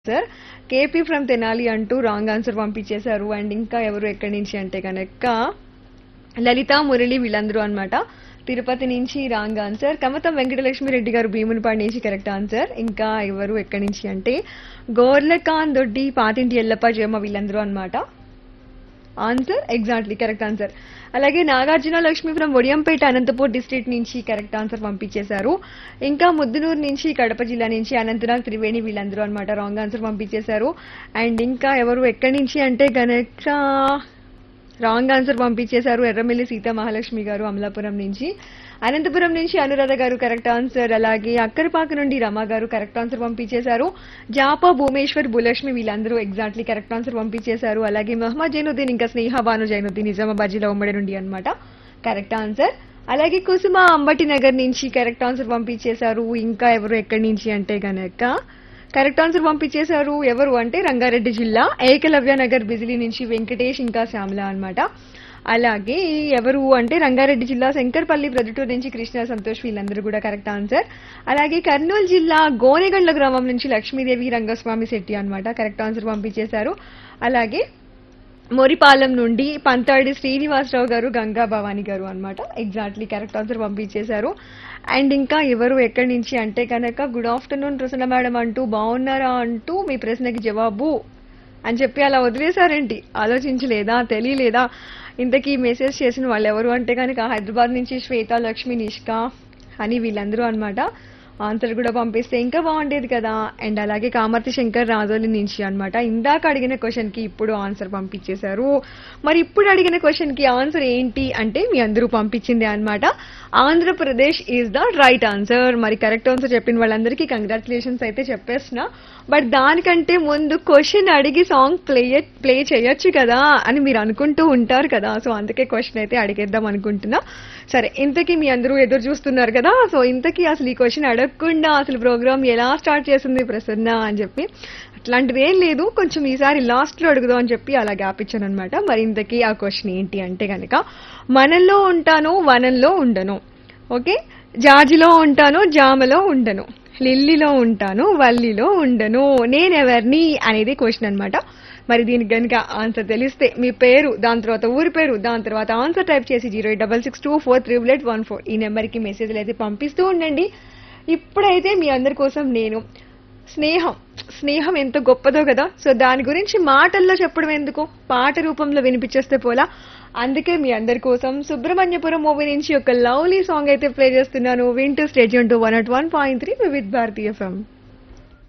sir KP from Tenali అంటూ wrong answer పంపించేశారు and ఇంకా ఎవరు ఎక్కడి నుంచి అంటే కనుక లలిత మురళి వీళ్ళందరూ అన్నమాట తిరుపతి నుంచి రాంగ్ ఆన్సర్ కమతం వెంకటలక్ష్మి రెడ్డి గారు భీమునిపాడు నుంచి కరెక్ట్ ఆన్సర్ ఇంకా ఎవరు ఎక్కడి నుంచి అంటే గోర్లకాన్ దొడ్డి పాతింటి ఎల్లప్ప జయమ్మ వీళ్ళందరూ అన్నమాట ఆన్సర్ ఎగ్జాక్ట్లీ కరెక్ట్ ఆన్సర్ అలాగే నాగార్జున లక్ష్మి ఫ్రమ్ ఒడియంపేట అనంతపూర్ డిస్ట్రిక్ట్ నుంచి కరెక్ట్ ఆన్సర్ పంపించేశారు ఇంకా ముద్దునూరు నుంచి కడప జిల్లా నుంచి అనంతనాగ్ త్రివేణి వీళ్ళందరూ అన్నమాట రాంగ్ ఆన్సర్ పంపించేశారు అండ్ ఇంకా ఎవరు ఎక్కడి నుంచి అంటే గనక రాంగ్ ఆన్సర్ పంపించేశారు ఎర్రమిల్లి సీతా మహాలక్ష్మి గారు అమలాపురం నుంచి అనంతపురం నుంచి అనురాధ గారు కరెక్ట్ ఆన్సర్ అలాగే అక్కరపాక నుండి రమ గారు కరెక్ట్ ఆన్సర్ పంపించేశారు జాపా భూమేశ్వర్ భూలక్ష్మి వీళ్ళందరూ ఎగ్జాక్ట్లీ కరెక్ట్ ఆన్సర్ పంపించేశారు అలాగే మహమ్మద్ జైనుద్దీన్ ఇంకా స్నేహ భాను జైనుద్దీన్ నిజామాబాద్ జిల్లా ఉమ్మడి నుండి అన్నమాట కరెక్ట్ ఆన్సర్ అలాగే కుసుమ అంబటి నగర్ నుంచి కరెక్ట్ ఆన్సర్ పంపించేశారు ఇంకా ఎవరు ఎక్కడి నుంచి అంటే గనక కరెక్ట్ ఆన్సర్ పంపించేశారు ఎవరు అంటే రంగారెడ్డి జిల్లా ఏకలవ్య నగర్ బిజిలీ నుంచి వెంకటేష్ ఇంకా శ్యామల అన్నమాట అలాగే ఎవరు అంటే రంగారెడ్డి జిల్లా శంకర్పల్లి ప్రొద్దుటూరు నుంచి కృష్ణ సంతోష్ వీళ్ళందరూ కూడా కరెక్ట్ ఆన్సర్ అలాగే కర్నూలు జిల్లా గోనెగండ్ల గ్రామం నుంచి లక్ష్మీదేవి రంగస్వామి శెట్టి అన్నమాట కరెక్ట్ ఆన్సర్ పంపించేశారు అలాగే మొరిపాలెం నుండి పంతాడి శ్రీనివాసరావు గారు గంగా భవాని గారు అన్నమాట ఎగ్జాక్ట్లీ కరెక్ట్ ఆన్సర్ పంపించేశారు అండ్ ఇంకా ఎవరు ఎక్కడి నుంచి అంటే కనుక గుడ్ ఆఫ్టర్నూన్ ప్రసన్న మేడం అంటూ బాగున్నారా అంటూ మీ ప్రశ్నకి జవాబు అని చెప్పి అలా వదిలేశారేంటి ఆలోచించలేదా తెలియలేదా ఇంతకీ మెసేజ్ చేసిన వాళ్ళు ఎవరు అంటే కనుక హైదరాబాద్ నుంచి శ్వేత లక్ష్మి నిష్క అని వీళ్ళందరూ అన్నమాట ఆన్సర్ కూడా పంపిస్తే ఇంకా బాగుండేది కదా అండ్ అలాగే కామర్తి శంకర్ రాజోలి నుంచి అన్నమాట ఇందాక అడిగిన క్వశ్చన్ కి ఇప్పుడు ఆన్సర్ పంపించేశారు మరి ఇప్పుడు అడిగిన క్వశ్చన్ కి ఆన్సర్ ఏంటి అంటే మీ అందరూ పంపించింది అన్నమాట Andhra Pradesh is the right answer మరి కరెక్ట్ ఆన్సర్ చెప్పిన వాళ్ళందరికీ కంగ్రాచులేషన్స్ అయితే చెప్పేస్తున్నా బట్ దానికంటే ముందు క్వశ్చన్ అడిగి సాంగ్ ప్లే ప్లే చేయొచ్చు కదా అని మీరు అనుకుంటూ ఉంటారు కదా సో అందుకే క్వశ్చన్ అయితే అడిగేద్దాం అనుకుంటున్నా సరే ఇంతకీ మీ అందరూ ఎదురు చూస్తున్నారు కదా సో ఇంతకీ అసలు ఈ క్వశ్చన్ అడగకుండా అసలు ప్రోగ్రామ్ ఎలా స్టార్ట్ చేసింది ప్రసన్న అని చెప్పి అట్లాంటిది ఏం లేదు కొంచెం ఈసారి లాస్ట్ లో అడుగుదాం అని చెప్పి అలా గ్యాప్ ఇచ్చాను అనమాట మరి ఇంతకీ ఆ క్వశ్చన్ ఏంటి అంటే కనుక మనల్లో ఉంటాను వనంలో ఉండను ఓకే జాజిలో ఉంటాను జామలో ఉండను లిల్లీలో ఉంటాను వల్లిలో ఉండను నేనెవరిని అనేది క్వశ్చన్ అన్నమాట మరి దీనికి గనుక ఆన్సర్ తెలిస్తే మీ పేరు దాని తర్వాత ఊరి పేరు దాని తర్వాత ఆన్సర్ టైప్ చేసి zero eight double six two four triple eight one four ఈ నెంబర్కి మెసేజ్లు అయితే పంపిస్తూ ఉండండి ఇప్పుడైతే మీ అందరి కోసం నేను స్నేహం స్నేహం ఎంత గొప్పదో కదా సో దాని గురించి మాటల్లో చెప్పడం ఎందుకు పాట రూపంలో వినిపించేస్తే పోలా అందుకే మీ అందరి కోసం సుబ్రహ్మణ్యపురం మూవీ నుంచి ఒక లవ్లీ సాంగ్ అయితే ప్లే చేస్తున్నాను వింటూ stadium to one at one point three with Bharatiya FM